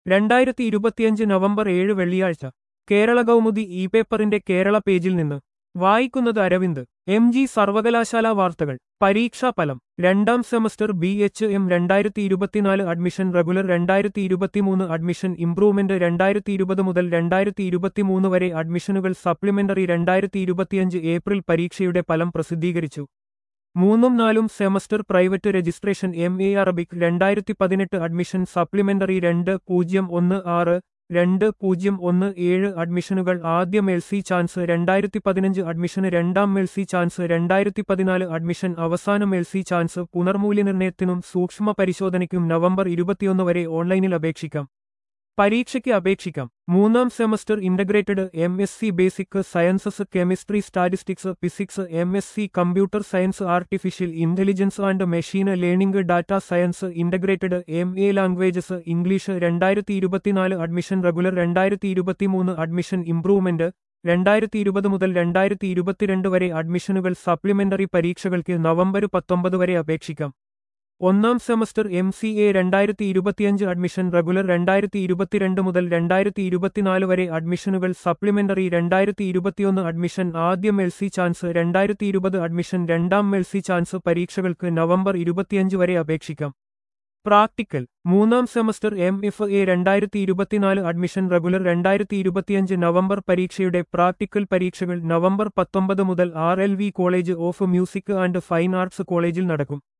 രണ്ടായിരത്തി ഇരുപത്തിയഞ്ച് നവംബർ ഏഴ് വെള്ളിയാഴ്ച കേരള കൗമുദി ഇ പേപ്പറിന്റെ കേരള പേജിൽ നിന്ന് വായിക്കുന്നത് അരവിന്ദ് എം ജി സർവകലാശാല വാർത്തകൾ പരീക്ഷാ ഫലം രണ്ടാം സെമസ്റ്റർ ബി എച്ച് എം രണ്ടായിരത്തി ഇരുപത്തിനാല് അഡ്മിഷൻ റെഗുലർ രണ്ടായിരത്തി ഇരുപത്തിമൂന്ന് അഡ്മിഷൻ ഇംപ്രൂവ്മെന്റ് രണ്ടായിരത്തി ഇരുപത് മുതൽ രണ്ടായിരത്തി ഇരുപത്തിമൂന്ന് വരെ അഡ്മിഷനുകൾ സപ്ലിമെന്ററി രണ്ടായിരത്തി ഇരുപത്തിയഞ്ച് ഏപ്രിൽ പരീക്ഷയുടെ ഫലം പ്രസിദ്ധീകരിച്ചു മൂന്നും നാലും semester private registration M A Arabic രണ്ടായിരത്തി പതിനെട്ട് അഡ്മിഷൻ സപ്ലിമെന്ററി രണ്ട് പൂജ്യം ഒന്ന് ആറ് രണ്ട് പൂജ്യം ഒന്ന് ഏഴ് അഡ്മിഷനുകൾ ആദ്യ മെൽസി ചാൻസ് രണ്ടായിരത്തി പതിനഞ്ച് അഡ്മിഷന് രണ്ടാം മെൽസി ചാൻസ് രണ്ടായിരത്തി പതിനാല് അഡ്മിഷൻ അവസാന മെൽസി ചാൻസ് പുനർമൂല്യനിർണ്ണയത്തിനും സൂക്ഷ്മ പരിശോധനയ്ക്കും നവംബർ ഇരുപത്തിയൊന്ന് വരെ ഓൺലൈനിൽ അപേക്ഷിക്കാം പരീക്ഷയ്ക്ക് അപേക്ഷിക്കാം മൂന്നാം semester integrated M S C basic sciences chemistry statistics physics M S C computer science artificial intelligence and machine learning data science integrated M A languages English രണ്ടായിരത്തി ഇരുപത്തിനാല് അഡ്മിഷൻ റെഗുലർ രണ്ടായിരത്തി ഇരുപത്തിമൂന്ന് അഡ്മിഷൻ ഇംപ്രൂവ്മെന്റ് രണ്ടായിരത്തി ഇരുപത് മുതൽ രണ്ടായിരത്തി ഇരുപത്തിരണ്ട് വരെ അഡ്മിഷനുകൾ സപ്ലിമെന്ററി പരീക്ഷകൾക്ക് നവംബർ പത്തൊമ്പത് വരെ അപേക്ഷിക്കാം ഒന്നാം സെമസ്റ്റർ എം സി എ രണ്ടായിരത്തി ഇരുപത്തിയഞ്ച് അഡ്മിഷൻ റെഗുലർ രണ്ടായിരത്തി ഇരുപത്തിരണ്ട് മുതൽ രണ്ടായിരത്തി ഇരുപത്തിനാല് വരെ അഡ്മിഷനുകൾ സപ്ലിമെന്ററി രണ്ടായിരത്തി ഇരുപത്തിയൊന്ന് അഡ്മിഷൻ ആദ്യ മെൽസി ചാൻസ് രണ്ടായിരത്തി ഇരുപത് അഡ്മിഷൻ രണ്ടാം മെൽസി ചാൻസ് പരീക്ഷകൾക്ക് നവംബർ ഇരുപത്തിയഞ്ച് വരെ അപേക്ഷിക്കാം പ്രാക്ടിക്കൽ മൂന്നാം സെമസ്റ്റർ എം എഫ് എ രണ്ടായിരത്തി ഇരുപത്തിനാല് അഡ്മിഷൻ റെഗുലർ രണ്ടായിരത്തി ഇരുപത്തിയഞ്ച് നവംബർ പരീക്ഷയുടെ പ്രാക്ടിക്കൽ പരീക്ഷകൾ നവംബർ പത്തൊമ്പത് മുതൽ R L V college of music and fine arts കോളേജിൽ നടക്കും